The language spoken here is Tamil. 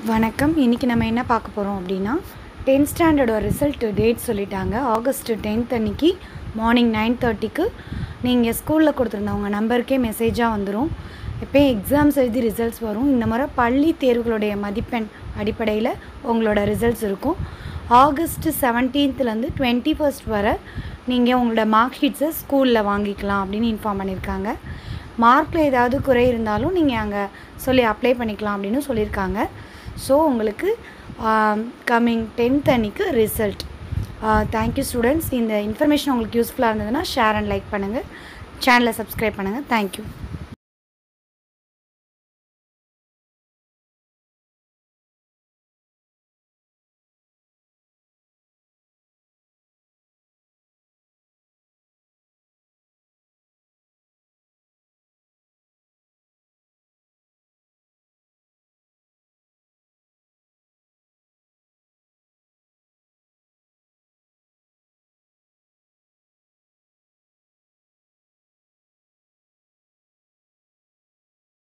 வணக்கம் இன்றைக்கி நம்ம என்ன பார்க்க போகிறோம் அப்படின்னா டென்த் ஸ்டாண்டர்டோட ரிசல்ட் டேட் சொல்லிட்டாங்க ஆகஸ்ட் டென்த் அன்னைக்கு மார்னிங் நைன் தேர்ட்டிக்கு நீங்கள் ஸ்கூலில் கொடுத்துருந்த உங்கள் நம்பருக்கே மெசேஜாக வந்துடும் எப்போயும் எக்ஸாம்ஸ் எழுதி ரிசல்ட்ஸ் வரும் இந்த முறை பள்ளி தேர்வுகளுடைய மதிப்பெண் அடிப்படையில் உங்களோட ரிசல்ட்ஸ் இருக்கும் ஆகஸ்ட் செவன்டீன்த்லேருந்து டுவெண்ட்டி ஃபர்ஸ்ட் வரை நீங்கள் உங்களோட மார்க் ஷீட்ஸை ஸ்கூலில் வாங்கிக்கலாம் அப்படின்னு இன்ஃபார்ம் பண்ணியிருக்காங்க மார்க்கில் ஏதாவது குறை இருந்தாலும் நீங்கள் அங்கே சொல்லி அப்ளை பண்ணிக்கலாம் அப்படின்னு சொல்லியிருக்காங்க ஸோ உங்களுக்கு கம்மிங் டென்த் அன்னைக்கு ரிசல்ட் தேங்க்யூ ஸ்டூடெண்ட்ஸ் இந்த இன்ஃபர்மேஷன் உங்களுக்கு யூஸ்ஃபுல்லாக இருந்ததுன்னா ஷேர் அண்ட் லைக் பண்ணுங்கள் சேனலை சப்ஸ்கிரைப் பண்ணுங்கள் தேங்க்யூ